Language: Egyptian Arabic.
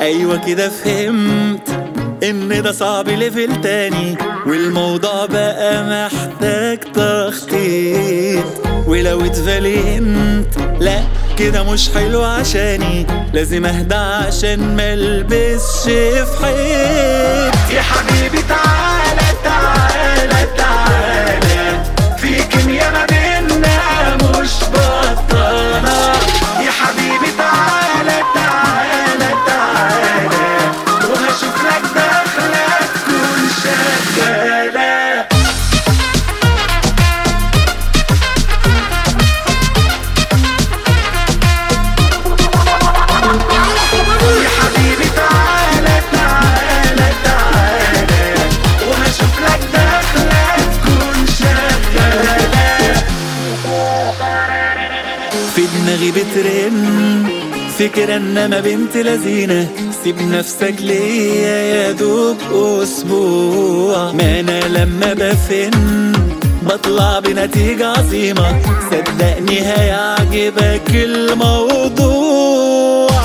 ايوه كده فهمت ان ده صعب ليفل تاني والموضوع بقى محتاج تخطيط ولو اتفلنت لا كده مش حلو عشاني لازم اهدى عشان ملبسش في حيط يا حبيبي تعالى تعالى تعالى في كيميا ما بينا مش بطالة يا حبيبي تعالى تعالى تعالى وهشوف لك دخلة تكون شغالة يا حبيبي تعالى تعالى تعالى وهشوف لك دخلة تكون شغالة في دماغي بترن فكرة انما بنت لذينة سيب نفسك ليا يا دوب اسبوع ما انا لما بفن بطلع بنتيجة عظيمة صدقني هيعجبك الموضوع